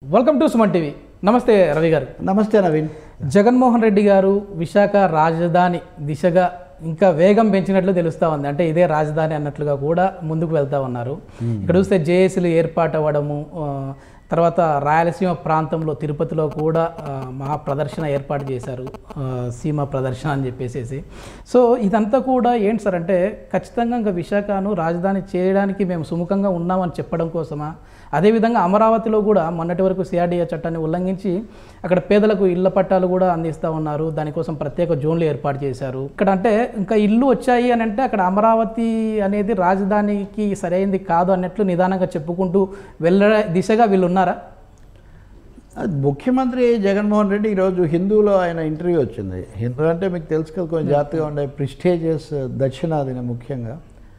Welcome to Suman TV నమస్తే రవి గారు నమస్తే నవీన్ జగన్మోహన్ రెడ్డి గారు విశాఖ రాజధాని దిశగా ఇంకా వేగం పెంచినట్లు తెలుస్తా ఉంది అంటే ఇదే రాజధాని అన్నట్లుగా కూడా ముందుకు వెళ్తా ఉన్నారు ఇక్కడ చూస్తే జేఏసీలు ఏర్పాటు అవ్వడము ఆ, తర్వాత రాయలసీమ ప్రాంతంలో తిరుపతిలో కూడా ఆ, మహా ప్రదర్శన ఏర్పాటు చేశారు ఆ, సీమ ప్రదర్శన అని చెప్పేసి సో ఇదంతా కూడా ఏంటి సార్ అంటే ఖచ్చితంగా ఇంకా విశాఖను రాజధాని చేయడానికి మేము సుముఖంగా ఉన్నామని చెప్పడం కోసమా అదేవిధంగా అమరావతిలో కూడా మొన్నటి వరకు సిఆర్డీఏ చట్టాన్ని ఉల్లంఘించి అక్కడ పేదలకు ఇళ్ల పట్టాలు కూడా అందిస్తూ ఉన్నారు దానికోసం ప్రత్యేక జోన్లు ఏర్పాటు చేశారు ఇక్కడ అంటే ఇంకా ఇల్లు వచ్చాయి అని అంటే అక్కడ అమరావతి అనేది రాజధానికి సరైంది కాదు అన్నట్లు నిదానంగా చెప్పుకుంటూ వెళ్ళ దిశగా వీళ్ళు ఉన్నారా అది ముఖ్యమంత్రి జగన్మోహన్ రెడ్డి ఈరోజు హిందూలో ఆయన ఇంటర్వ్యూ వచ్చింది హిందూ అంటే మీకు తెలుసు కదా కొంచెం జాగ్రత్తగా ఉండే ప్రిస్టేజియస్ దక్షిణాదిని ముఖ్యంగా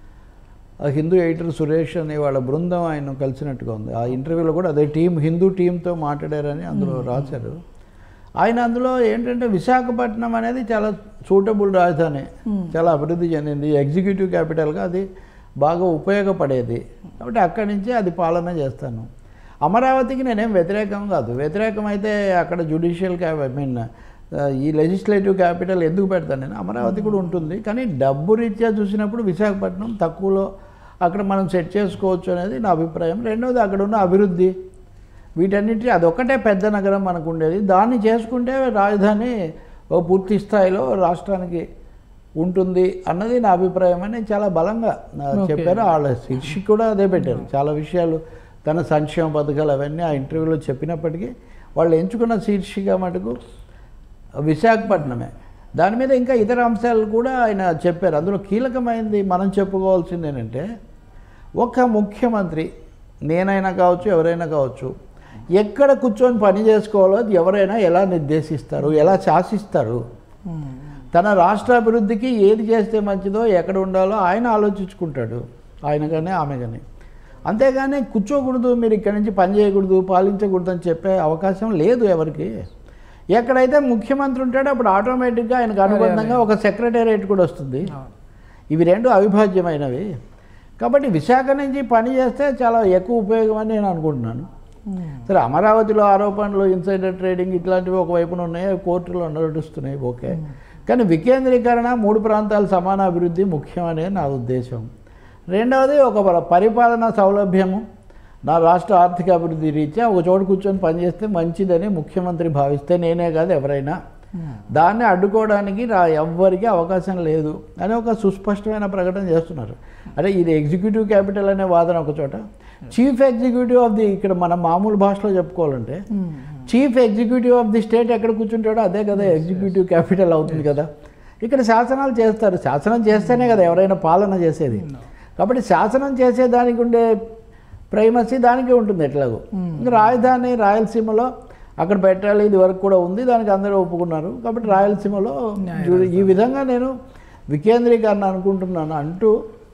ఆ హిందూ ఎడిటర్ సురేష్ అని వాళ్ళ బృందం ఆయన కలిసినట్టుగా ఉంది ఆ ఇంటర్వ్యూలో కూడా అదే టీం హిందూ టీంతో మాట్లాడారని అందులో రాశారు ఆయన అందులో ఏంటంటే విశాఖపట్నం అనేది చాలా సూటబుల్ రాజధాని చాలా అభివృద్ధి చెందింది ఎగ్జిక్యూటివ్ క్యాపిటల్గా అది బాగా ఉపయోగపడేది కాబట్టి అక్కడి నుంచి అది పాలన చేస్తాను అమరావతికి నేనేం వ్యతిరేకం కాదు వ్యతిరేకం అయితే అక్కడ జుడిషియల్ క్యాప్ ఐ మీన్ ఈ లెజిస్లేటివ్ క్యాపిటల్ ఎందుకు పెడతాను నేను అమరావతి కూడా ఉంటుంది కానీ డబ్బు రీత్యా చూసినప్పుడు విశాఖపట్నం తక్కువలో అక్కడ మనం సెట్ చేసుకోవచ్చు అనేది నా అభిప్రాయం రెండవది అక్కడ ఉన్న అభివృద్ధి వీటన్నిటి అదొక్కటే పెద్ద నగరం మనకు ఉండేది దాన్ని చేసుకుంటే రాజధాని ఓ పూర్తి స్థాయిలో రాష్ట్రానికి ఉంటుంది అన్నది నా అభిప్రాయం అని చాలా బలంగా ఆ, చెప్పారు వాళ్ళ శీర్షిక కూడా అదే పెట్టారు చాలా విషయాలు తన సంక్షేమ పథకాలు అవన్నీ ఆ ఇంటర్వ్యూలో చెప్పినప్పటికీ వాళ్ళు ఎంచుకున్న శీర్షిక మటుకు విశాఖపట్నమే దాని మీద ఇంకా ఇతర అంశాలు కూడా ఆయన చెప్పారు అందులో కీలకమైనది మనం చెప్పుకోవాల్సింది ఏంటంటే ఒక ముఖ్యమంత్రి నేనైనా కావచ్చు ఎవరైనా కావచ్చు ఎక్కడ కూర్చొని పని చేసుకోవాలో అది ఎవరైనా ఎలా నిర్దేశిస్తారు ఎలా శాసిస్తారు తన రాష్ట్ర అభివృద్ధికి ఏది చేస్తే మంచిదో ఎక్కడ ఉండాలో ఆయన ఆలోచించుకుంటాడు ఆయన కానీ ఆమె కానీ అంతేగాని కూర్చోకూడదు మీరు ఇక్కడి నుంచి పని చేయకూడదు పాలించకూడదు అని చెప్పే అవకాశం లేదు ఎవరికి ఎక్కడైతే ముఖ్యమంత్రి ఉంటాడో అప్పుడు ఆటోమేటిక్గా ఆయనకు అనుబంధంగా ఒక సెక్రటేరియట్ కూడా వస్తుంది ఇవి రెండు అవిభాజ్యమైనవి కాబట్టి విశాఖ నుంచి పని చేస్తే చాలా ఎక్కువ ఉపయోగం అని నేను అనుకుంటున్నాను సరే అమరావతిలో ఆరోపణలు ఇన్సైడర్ ట్రేడింగ్ ఇట్లాంటివి ఒకవైపున ఉన్నాయి అవి కోర్టులో నడుస్తున్నాయి ఓకే కానీ వికేంద్రీకరణ మూడు ప్రాంతాల సమాన అభివృద్ధి ముఖ్యం అనేది నా ఉద్దేశం రెండవది ఒక ప- పరిపాలనా సౌలభ్యము నా రాష్ట్ర ఆర్థిక అభివృద్ధి రీత్యా ఒక చోటు కూర్చొని పనిచేస్తే మంచిదని ముఖ్యమంత్రి భావిస్తే నేనే కాదు ఎవరైనా దాన్ని అడ్డుకోవడానికి రా ఎవ్వరికీ అవకాశం లేదు అని ఒక సుస్పష్టమైన ప్రకటన చేస్తున్నారు అరే ఇది ఎగ్జిక్యూటివ్ క్యాపిటల్ అనే వాదన ఒక చోట చీఫ్ ఎగ్జిక్యూటివ్ ఆఫ్ ది ఇక్కడ మన మామూలు భాషలో చెప్పుకోవాలంటే chief executive of the state ఎక్కడ కూర్చుంటాడో అదే కదా ఎగ్జిక్యూటివ్ క్యాపిటల్ అవుతుంది కదా ఇక్కడ శాసనాలు చేస్తారు శాసనం చేస్తేనే కదా ఎవరైనా పాలన చేసేది కాబట్టి శాసనం చేసేదానికి ఉండే ప్రైమసీ దానికే ఉంటుంది ఎట్లాగో ఇంకా రాజధాని రాయలసీమలో అక్కడ పెట్టాలి ఇది వరకు కూడా ఉంది దానికి అందరూ ఒప్పుకున్నారు కాబట్టి రాయలసీమలో జు- ఈ విధంగా నేను వికేంద్రీకరణ అనుకుంటున్నాను అంటూ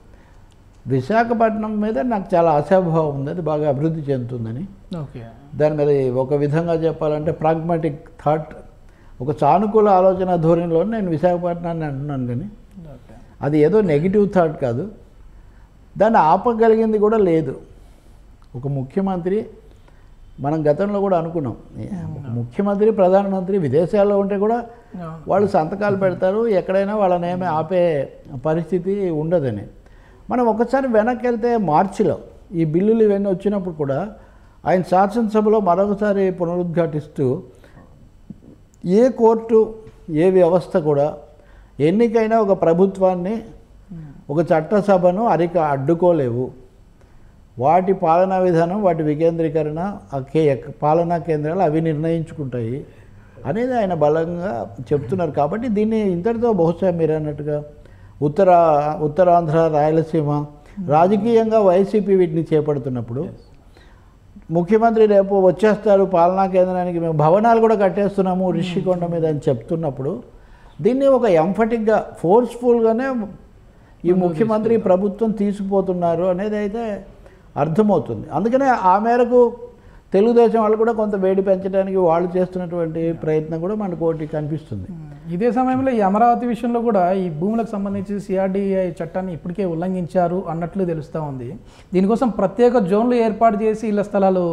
విశాఖపట్నం మీద నాకు చాలా ఆశాభావం ఉంది అది బాగా అభివృద్ధి చెందుతుందని ఓకే దాని మీద ఒక విధంగా చెప్పాలంటే ప్రాగ్మాటిక్ థాట్ ఒక సానుకూల ఆలోచన ధోరణిలో నేను విశాఖపట్నాన్ని అంటున్నాను కానీ ఓకే అది ఏదో నెగిటివ్ థాట్ కాదు దాన్ని ఆపగలిగింది కూడా లేదు ఒక ముఖ్యమంత్రి మనం గతంలో కూడా అనుకున్నాం ఒక ముఖ్యమంత్రి ప్రధానమంత్రి విదేశాల్లో ఉంటే కూడా వాళ్ళు సంతకాలు పెడతారు ఎక్కడైనా వాళ్ళని ఏమీ ఆపే పరిస్థితి ఉండదని మనం ఒకసారి వెనక్కి వెళ్తే మార్చిలో ఈ బిల్లులు ఇవన్నీ వచ్చినప్పుడు కూడా ఆయన శాసనసభలో మరొకసారి పునరుద్ఘాటిస్తూ ఏ కోర్టు ఏ వ్యవస్థ కూడా ఎన్నికైనా ఒక ప్రభుత్వాన్ని ఒక చట్టసభను అరిక అడ్డుకోలేవు వాటి పాలనా విధానం వాటి వికేంద్రీకరణ ఆ కే పాలనా కేంద్రాలు అవి నిర్ణయించుకుంటాయి అనేది ఆయన బలంగా చెప్తున్నారు కాబట్టి దీన్ని ఇంతటితో బహుశా మీరు అన్నట్టుగా ఉత్తర ఉత్తరాంధ్ర రాయలసీమ రాజకీయంగా వైసీపీ వీటిని చేపడుతున్నప్పుడు ముఖ్యమంత్రి రేపు వచ్చేస్తారు పాలనా కేంద్రానికి మేము భవనాలు కూడా కట్టేస్తున్నాము రిషికొండ మీద అని చెప్తున్నప్పుడు దీన్ని ఒక ఎంఫటిక్గా ఫోర్స్ఫుల్గానే ఈ ముఖ్యమంత్రి ప్రభుత్వం తీసుకుపోతున్నారు అనేది అయితే అర్థమవుతుంది అందుకనే ఆ మేరకు తెలుగుదేశం వాళ్ళు కూడా కొంత వేడి పెంచడానికి వాళ్ళు చేస్తున్నటువంటి ప్రయత్నం కూడా మనకు ఒకటి కనిపిస్తుంది ఇదే సమయంలో ఈ అమరావతి విషయంలో కూడా ఈ భూములకు సంబంధించి సిఆర్డీఐ చట్టాన్ని ఇప్పటికే ఉల్లంఘించారు అన్నట్లు తెలుస్తూ ఉంది దీనికోసం ప్రత్యేక జోన్లు ఏర్పాటు చేసి ఇళ్ల స్థలాలు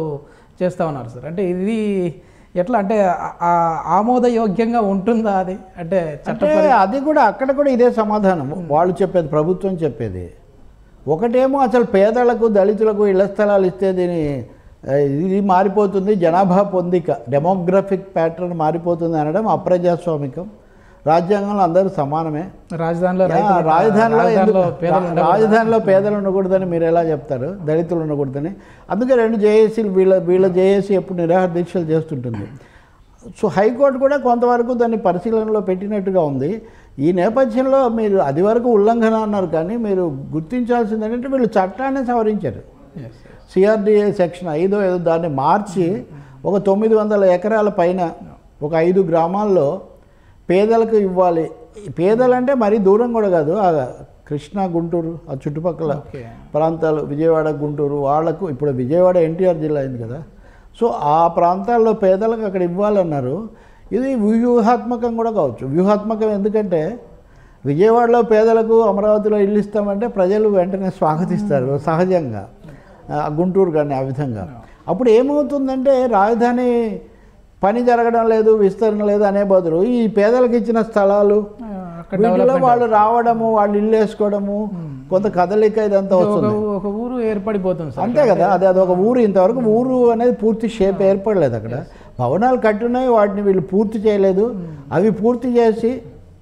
చేస్తూ ఉన్నారు సార్ అంటే ఇది ఎట్లా అంటే ఆ- ఆ ఆమోదయోగ్యంగా ఉంటుందా అది అంటే చట్ట అంటే అది కూడా అక్కడ కూడా ఇదే సమాధానం వాళ్ళు చెప్పేది ప్రభుత్వం చెప్పేది ఒకటేమో అసలు పేదలకు దళితులకు ఇళ్ల స్థలాలు ఇస్తే దీని ఆ, ఇది మారిపోతుంది జనాభా పొందిక డెమోగ్రఫిక్ ప్యాటర్న్ మారిపోతుంది అనడం అప్రజాస్వామికం రాజ్యాంగంలో అందరూ సమానమే రాజధానిలో యా, రైతులు- రాజధానిలో రాజధానిలో ఎందుకు- పేదలు రా- ఉండకూడదా? రాజధానిలో పేదలు ఉండకూడదని మీరు ఎలా చెప్తారు దళితులు ఉండకూడదని అందుకే రెండు జేఏసీలు వీళ్ళ వీళ్ళ జేఏసీ ఎప్పుడు నిరాహార దీక్షలు చేస్తుంటుంది సో హైకోర్టు కూడా కొంతవరకు దాన్ని పరిశీలనలో పెట్టినట్టుగా ఉంది ఈ నేపథ్యంలో మీరు అది వరకు ఉల్లంఘన అన్నారు కానీ మీరు గుర్తించాల్సింది ఏంటంటే వీళ్ళు చట్టాన్ని సవరించారు Yes, yes. సిఆర్డిఏ సెక్షన్ ఐదో ఏదో దాన్ని మార్చి ఒక తొమ్మిది వందల ఎకరాల పైన ఒక ఐదు గ్రామాల్లో పేదలకు ఇవ్వాలి ఈ పేదలంటే మరీ దూరం కూడా కాదు ఆ కృష్ణా గుంటూరు ఆ చుట్టుపక్కల Okay. ప్రాంతాలు విజయవాడ గుంటూరు వాళ్లకు ఇప్పుడు విజయవాడ ఎన్టీఆర్ జిల్లా అయింది కదా సో ఆ ప్రాంతాల్లో పేదలకు అక్కడ ఇవ్వాలన్నారు ఇది వ్యూహాత్మకం కూడా కావచ్చు వ్యూహాత్మకం ఎందుకంటే విజయవాడలో పేదలకు అమరావతిలో ఇల్లు ఇస్తామంటే ప్రజలు వెంటనే స్వాగతిస్తారు సహజంగా ఆ, గుంటూరు కానీ ఆ విధంగా అప్పుడు ఏమవుతుందంటే రాజధాని పని జరగడం లేదు విస్తరణ లేదు అనే బదులు ఈ పేదలకు ఇచ్చిన స్థలాలు ఆ, అక్కడ వీటిలో డెవలప్మెంట్ వాళ్ళు రావడము వాళ్ళు ఇల్లు వేసుకోవడము కొంత కదలిక ఇదంతా ఒక వస్తుంది ఒక ఊరు ఏర్పడిపోతుంది సార్ అంతే కదా అది అదొక ఊరు ఇంతవరకు ఊరు అనేది పూర్తి షేప్ ఏర్పడలేదు అక్కడ భవనాలు కట్టున్నాయి వాటిని వీళ్ళు పూర్తి చేయలేదు అవి పూర్తి చేసి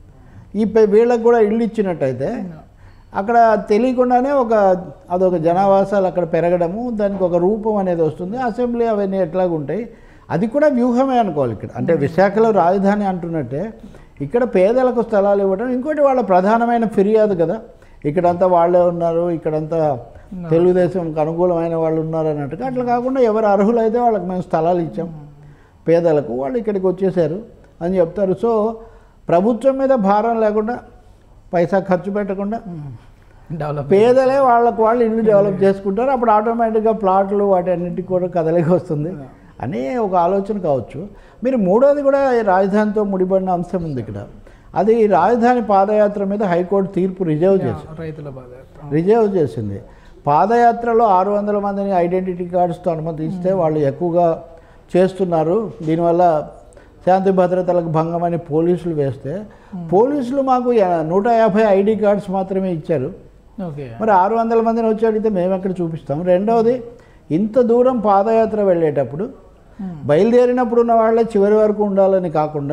ఈ పె- వీళ్ళకి కూడా ఇల్లు ఇచ్చినట్టయితే అక్కడ తెలియకుండానే ఒక అదొక జనావాసాలు అక్కడ పెరగడము దానికి ఒక రూపం అనేది వస్తుంది అసెంబ్లీ అవన్నీ ఎట్లాగుంటాయి అది కూడా వ్యూహమే అనుకోవాలి ఇక్కడ అంటే విశాఖలో రాజధాని అంటున్నట్టే ఇక్కడ పేదలకు స్థలాలు ఇవ్వడం ఇంకోటి వాళ్ళ ప్రధానమైన ఫిర్యాదు కదా ఇక్కడంతా వాళ్ళే ఉన్నారు ఇక్కడంతా తెలుగుదేశంకి అనుకూలమైన వాళ్ళు ఉన్నారు అన్నట్టుగా అట్లా కాకుండా ఎవరు అర్హులైతే వాళ్ళకి మేము స్థలాలు ఇచ్చాం పేదలకు వాళ్ళు ఇక్కడికి వచ్చేసారు అని చెప్తారు సో ప్రభుత్వం మీద భారం లేకుండా పైసా ఖర్చు పెట్టకుండా డెవలప్ పేదలే వాళ్ళకు వాళ్ళు ఇల్లు డెవలప్ చేసుకుంటారు అప్పుడు ఆటోమేటిక్గా ప్లాట్లు వాటి అన్నిటికీ కూడా కదలిక వస్తుంది అనే ఒక ఆలోచన కావచ్చు మీరు మూడోది కూడా ఈ రాజధానితో ముడిపడిన అంశం ఉంది ఇక్కడ అది రాజధాని పాదయాత్ర మీద హైకోర్టు తీర్పు రిజర్వ్ చేసింది రైతుల బాధ రిజర్వ్ చేసింది పాదయాత్రలో ఆరు వందల మందిని ఐడెంటిటీ కార్డ్స్తో అనుమతి ఇస్తే వాళ్ళు ఎక్కువగా చేస్తున్నారు దీనివల్ల శాంతి భద్రతలకు భంగం అని పోలీసులు వేస్తే పోలీసులు మాకు యా- నూట యాభై ఐడి కార్డ్స్ మాత్రమే ఇచ్చారు ఓకే మరి ఆరు వందల మందిని వచ్చి అడిగితే మేము ఎక్కడ చూపిస్తాం రెండవది ఇంత దూరం పాదయాత్ర వెళ్ళేటప్పుడు బయలుదేరినప్పుడు ఉన్న వాళ్ళే చివరి వరకు ఉండాలని కాకుండా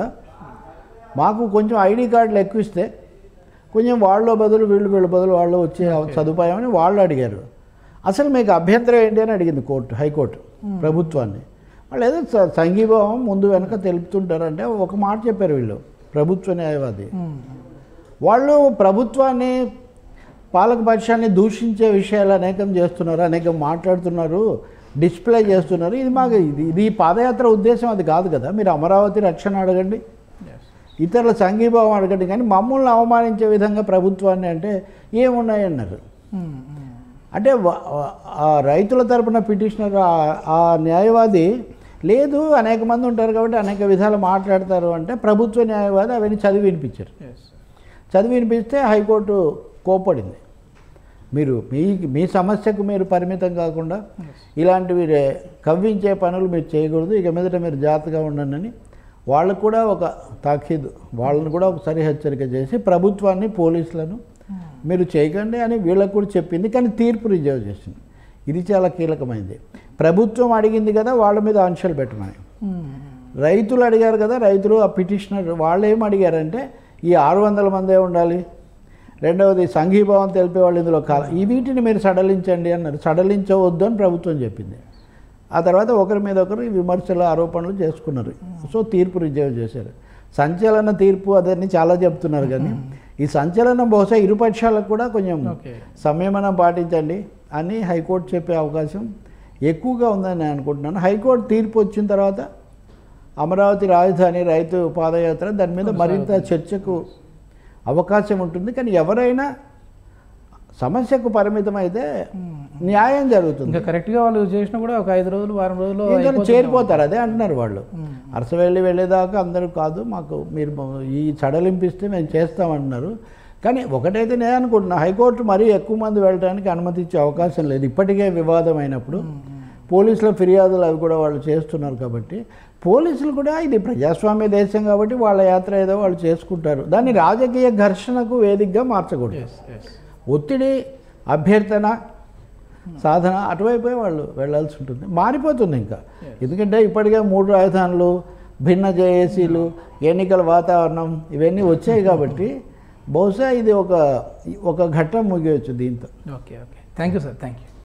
మాకు కొంచెం ఐడి కార్డులు ఎక్కువ ఇస్తే కొంచెం వాళ్ళ బదులు వీళ్ళు వీళ్ళ బదులు వాళ్ళు వచ్చే సదుపాయం అని వాళ్ళు అడిగారు అసలు మీకు అభ్యంతరం ఏంటి అని అడిగింది కోర్టు హైకోర్టు ప్రభుత్వాన్ని వాళ్ళు ఏదో స- సంఘీభావం ముందు వెనక తెలుపుతుంటారంటే ఒక మాట చెప్పారు వీళ్ళు ప్రభుత్వ న్యాయవాది వాళ్ళు ప్రభుత్వాన్ని పాలకపక్షాన్ని దూషించే విషయాలు అనేకం చేస్తున్నారు అనేకం మాట్లాడుతున్నారు డిస్ప్లే చేస్తున్నారు ఇది మాకు ఇది ఇది ఈ పాదయాత్ర ఉద్దేశం అది కాదు కదా మీరు అమరావతి రక్షణ అడగండి ఇతరుల సంఘీభావం అడగండి కానీ మమ్మల్ని అవమానించే విధంగా ప్రభుత్వాన్ని అంటే ఏమున్నాయి అన్నారు అంటే వ- వ- ఆ రైతుల తరపున పిటిషనర్ ఆ- ఆ న్యాయవాది లేదు అనేక మంది ఉంటారు కాబట్టి అనేక విధాలు మాట్లాడతారు అంటే ప్రభుత్వ న్యాయవాది అవన్నీ చదివి వినిపించారు చదివి వినిపిస్తే హైకోర్టు కోపడింది మీరు మీ మీ సమస్యకు మీరు పరిమితం కాకుండా ఇలాంటివి రే- కవ్వించే పనులు మీరు చేయకూడదు ఇక మీదట మీరు జాగ్రత్తగా ఉండండి అని వాళ్ళకు కూడా ఒక తాఖీదు వాళ్ళని కూడా ఒకసారి హెచ్చరిక చేసి ప్రభుత్వాన్ని పోలీసులను మీరు చేయకండి అని వీళ్ళకు కూడా చెప్పింది కానీ తీర్పు రిజర్వ్ చేసింది ఇది చాలా కీలకమైంది ప్రభుత్వం అడిగింది కదా వాళ్ళ మీద ఆంక్షలు పెట్టమని రైతులు అడిగారు కదా రైతులు ఆ పిటిషనర్ వాళ్ళు ఏం అడిగారంటే ఈ ఆరు వందల మందే ఉండాలి రెండవది సంఘీభావం తెలిపే వాళ్ళు ఇందులో కాల ఈ వీటిని మీరు సడలించండి అన్నారు సడలించవద్దు అని ప్రభుత్వం చెప్పింది ఆ తర్వాత ఒకరి మీద ఒకరు ఈ విమర్శలు ఆరోపణలు చేసుకున్నారు సో తీర్పు రిజర్వ్ చేశారు సంచలన తీర్పు అదని చాలా చెప్తున్నారు కానీ ఈ సంచలనం బహుశా ఇరుపక్షాలకు కూడా కొంచెం ఓకే సంయమనం పాటించండి అని హైకోర్టు చెప్పే అవకాశం ఎక్కువగా ఉందని నేను అనుకుంటున్నాను హైకోర్టు తీర్పు వచ్చిన తర్వాత అమరావతి రాజధాని రైతు పాదయాత్ర దాని మీద మరింత చర్చకు అవకాశం ఉంటుంది కానీ ఎవరైనా సమస్యకు పరిమితమైతే న్యాయం జరుగుతుంది ఇంకా కరెక్ట్గా వాళ్ళు చేసినా కూడా ఒక ఐదు రోజులు వారం రోజులు ఎందుకంటే చేరిపోతారు అదే అంటున్నారు వాళ్ళు అరసవెళ్ళి వెళ్ళేదాకా అందరూ కాదు మాకు మీరు మ- ఈ సడలింపిస్తే మేము చేస్తామంటున్నారు కానీ ఒకటైతే నేను అనుకుంటున్నా హైకోర్టు మరీ ఎక్కువ మంది వెళ్ళడానికి అనుమతి ఇచ్చే అవకాశం లేదు ఇప్పటికే వివాదం అయినప్పుడు పోలీసుల ఫిర్యాదులు అవి కూడా వాళ్ళు చేస్తున్నారు కాబట్టి పోలీసులు కూడా ఇది ప్రజాస్వామ్య దేశం కాబట్టి వాళ్ళ యాత్ర ఏదో వాళ్ళు చేసుకుంటారు దాన్ని రాజకీయ ఘర్షణకు వేదికగా మార్చకూడదు ఒత్తిడి అభ్యర్థన సాధన అటువైపే వాళ్ళు వెళ్ళాల్సి ఉంటుంది మారిపోతుంది ఇంకా ఎందుకంటే ఇప్పటికే మూడు రాజధానులు భిన్న జేఏసీలు ఎన్నికల వాతావరణం ఇవన్నీ వచ్చాయి కాబట్టి బహుశా ఇది ఒక ఒక ఘట్టం ముగియవచ్చు దీంతో okay okay thank you sir thank you